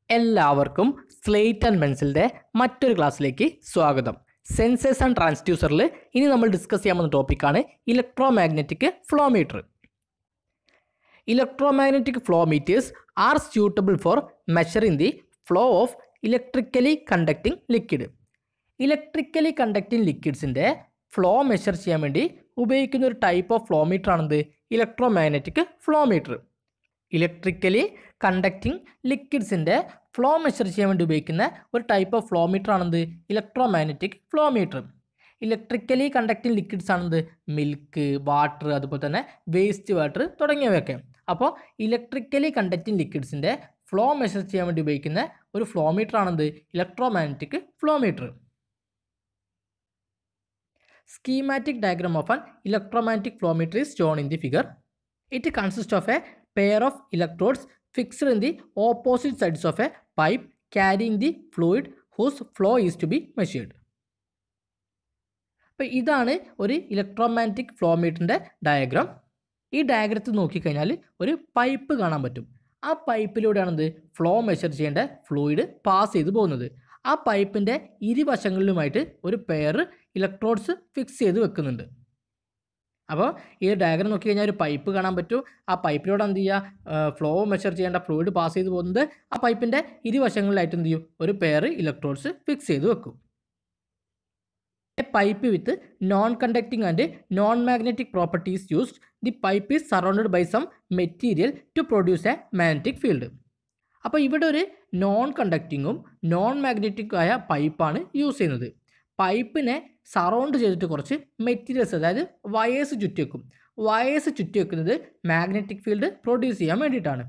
എല്ലാവർക്കും slate and പെൻസിലിൻ്റെ മറ്റൊരു ക്ലാസ്സിലേക്ക് സ്വാഗതം സെൻസേഴ്സ് ആൻഡ് ട്രാൻസ്ഡ്യൂസറിൽ ഇനി നമ്മൾ ഡിസ്കസ് ചെയ്യാൻ പോകുന്ന ടോപ്പിക്കാണ് electromagnetic flowmeter electromagnetic flowmeters are suitable for measuring the flow of electrically conducting liquid electrically conducting ലിക്വിഡ്സിൻ്റെ ഫ്ലോ മെഷർ ചെയ്യാൻ വേണ്ടി ഉപയോഗിക്കുന്ന ഒരു ടൈപ്പ് ഓഫ് ഫ്ലോമീറ്റർ ആണെന്ത് ഇലക്ട്രോമാഗ്നറ്റിക് ഫ്ലോമീറ്റർ ഇലക്ട്രിക്കലി കണ്ടക്റ്റിംഗ് ലിക്വിഡ്സിൻ്റെ ഫ്ലോ മെഷർ ചെയ്യാൻ വേണ്ടി ഉപയോഗിക്കുന്ന ഒരു ടൈപ്പ് ഓഫ് ഫ്ലോമീറ്റർ ആണെന്ത് electromagnetic flowmeter electrically conducting liquids ആണെന്ത് മിൽക്ക് വാട്ടർ അതുപോലെ തന്നെ വേസ്റ്റ് വാട്ടർ തുടങ്ങിയവയൊക്കെ അപ്പോൾ ഇലക്ട്രിക്കലി കണ്ടക്റ്റിംഗ് ലിക്വിഡ്സിൻ്റെ ഫ്ലോ മെഷർ ചെയ്യാൻ വേണ്ടി ഉപയോഗിക്കുന്ന ഒരു ഫ്ലോമീറ്റർ ആണെന്ത് electromagnetic flowmeter schematic diagram of an electromagnetic flowmeter is shown in the figure. It consists of a pair of electrodes fixed in the opposite sides of a pipe carrying the fluid whose flow is to be measured. അപ്പോൾ ഇതാണ് ഒരു electromagnetic ഫ്ലോമീറ്ററിൻ്റെ diagram ഈ ഡയഗ്രത്തിൽ നോക്കിക്കഴിഞ്ഞാൽ ഒരു pipe കാണാൻ പറ്റും ആ പൈപ്പിലൂടെയാണ് എന്ത് ഫ്ലോ മെഷർ ചെയ്യേണ്ട ഫ്ലൂയിഡ് പാസ് ചെയ്ത് പോകുന്നത് ആ പൈപ്പിൻ്റെ ഇരുവശങ്ങളിലുമായിട്ട് ഒരു പെയർ ഇലക്ട്രോഡ്സ് ഫിക്സ് ചെയ്ത് വെക്കുന്നുണ്ട് അപ്പോൾ ഈ ഡയഗ്രം നോക്കി കഴിഞ്ഞാൽ ഒരു പൈപ്പ് കാണാൻ പറ്റും ആ പൈപ്പിലൂടെ എന്ത് ചെയ്യുക ഫ്ലോ മെഷർ ചെയ്യേണ്ട ഫ്ലൂയിഡ് പാസ് ചെയ്ത് പോകുന്നത് ആ പൈപ്പിൻ്റെ ഇരുവശങ്ങളിലായിട്ട് എന്ത് ചെയ്യും ഒരു പെയർ ഇലക്ട്രോഡ്സ് ഫിക്സ് ചെയ്ത് വെക്കും a pipe with non conducting and non magnetic properties used the pipe is surrounded by some material to produce a magnetic field അപ്പോൾ ഇവിടെ ഒരു നോൺ കണ്ടക്റ്റിങ്ങും നോൺ മാഗ്നറ്റിക് ആയ പൈപ്പാണ് യൂസ് ചെയ്യുന്നത് പൈപ്പിനെ സറൗണ്ട് ചെയ്തിട്ട് കുറച്ച് മെറ്റീരിയൽസ് അതായത് വയേഴ്സ് ചുറ്റി വെക്കും വയേഴ്സ് ചുറ്റി വെക്കുന്നത് മാഗ്നറ്റിക് ഫീൽഡ് പ്രൊഡ്യൂസ് ചെയ്യാൻ വേണ്ടിയിട്ടാണ്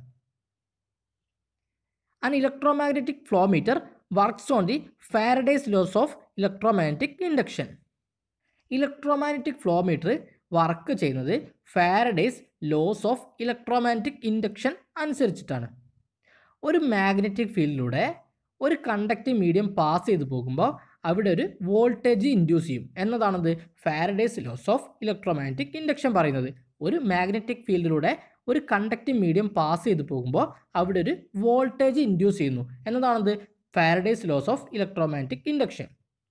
an electromagnetic flowmeter works on the Faraday's laws of electromagnetic induction electromagnetic flowmeter work ചെയ്യുന്നത് Faraday's laws of electromagnetic induction അനുസരിച്ചിട്ടാണ് ഒരു മാഗ്നറ്റിക് ഫീൽഡിലൂടെ ഒരു കണ്ടക്റ്റിംഗ് മീഡിയം പാസ് ചെയ്ത് പോകുമ്പോൾ അവിടെ ഒരു വോൾട്ടേജ് ഇൻഡ്യൂസ് ചെയ്യും എന്നതാണത് Faraday's laws of electromagnetic induction പറയുന്നത് ഒരു മാഗ്നറ്റിക് ഫീൽഡിലൂടെ ഒരു കണ്ടക്റ്റിംഗ് മീഡിയം പാസ് ചെയ്ത് പോകുമ്പോൾ അവിടെ ഒരു വോൾട്ടേജ് ഇൻഡ്യൂസ് ചെയ്യുന്നു എന്നതാണത് Faraday's laws of electromagnetic induction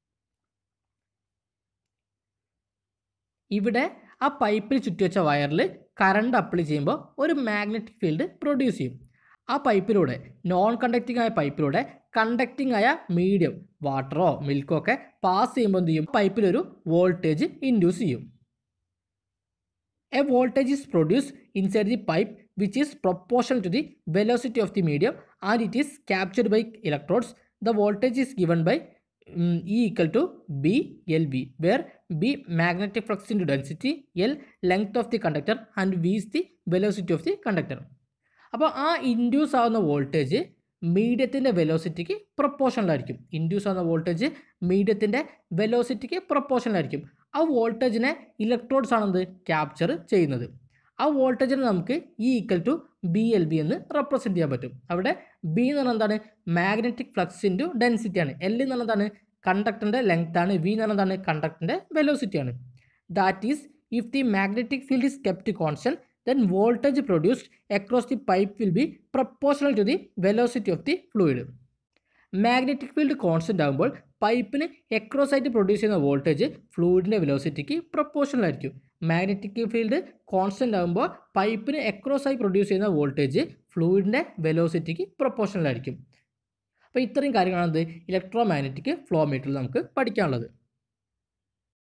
ഇവിടെ ആ പൈപ്പിൽ ചുറ്റിവെച്ച വയറിൽ കറണ്ട് അപ്ലൈ ചെയ്യുമ്പോൾ ഒരു മാഗ്നറ്റിക് ഫീൽഡ് പ്രൊഡ്യൂസ് ചെയ്യും ആ പൈപ്പിലൂടെ നോൺ കണ്ടക്റ്റിംഗ് ആയ പൈപ്പിലൂടെ കണ്ടക്റ്റിംഗ് ആയ മീഡിയം വാട്ടറോ മിൽക്കോ ഒക്കെ പാസ് ചെയ്യുമ്പോൾ എന്ത് ചെയ്യും പൈപ്പിലൊരു വോൾട്ടേജ് ഇൻഡ്യൂസ് ചെയ്യും a voltage is produce inside the pipe which is proportion to the velocity of the medium and it is captured by electrodes the voltage is given by E equal to B L B where B magnetic flux into density L length of the conductor and V is the velocity of the conductor അപ്പോൾ ആ induce ആവുന്ന voltage മീഡിയത്തിൻ്റെ വെലോസിറ്റിക്ക് പ്രൊപ്പോർഷനിലായിരിക്കും induce ആവുന്ന voltage മീഡിയത്തിൻ്റെ വെലോസിറ്റിക്ക് പ്രൊപ്പോർഷനിലായിരിക്കും ആ വോൾട്ടേജിനെ ഇലക്ട്രോഡ്സ് ആണെന്ത് ക്യാപ്ചർ ചെയ്യുന്നത് ആ വോൾട്ടേജിനെ നമുക്ക് E equal to B L B എന്ന് റെപ്രസെൻറ്റ് ചെയ്യാൻ പറ്റും അവിടെ ബി എന്ന് പറഞ്ഞാൽ എന്താണ് മാഗ്നറ്റിക് ഫ്ലക്സ് ഇൻറ്റു ഡെൻസിറ്റി ആണ് എൽ എന്ന് പറഞ്ഞതാണ് കണ്ടക്ടറിൻ്റെ ലെങ്ത് ആണ് വി എന്ന് പറഞ്ഞതാണ് കണ്ടക്ടറിൻ്റെ വെലോസിറ്റി ആണ് that is if the magnetic field is kept constant then voltage produced across the pipe will be proportional to the velocity of the fluid. Magnetic field constant ആകുമ്പോൾ പൈപ്പിന് എക്രോസ് ആയിട്ട് produce ചെയ്യുന്ന voltage ഫ്ലൂയിഡിൻ്റെ വെലോസിറ്റിക്ക് proportional ആയിരിക്കും magnetic field constant ആകുമ്പോൾ പൈപ്പിന് across ആയി പ്രൊഡ്യൂസ് ചെയ്യുന്ന വോൾട്ടേജ് ഫ്ലൂയിഡിൻ്റെ വെലോസിറ്റിക്ക് പ്രൊപ്പോർഷണൽ ആയിരിക്കും അപ്പോൾ ഇത്രയും കാര്യങ്ങളാണ് ഇലക്ട്രോ മാഗ്നറ്റിക് ഫ്ലോ മീറ്ററിൽ നമുക്ക് പഠിക്കാനുള്ളത്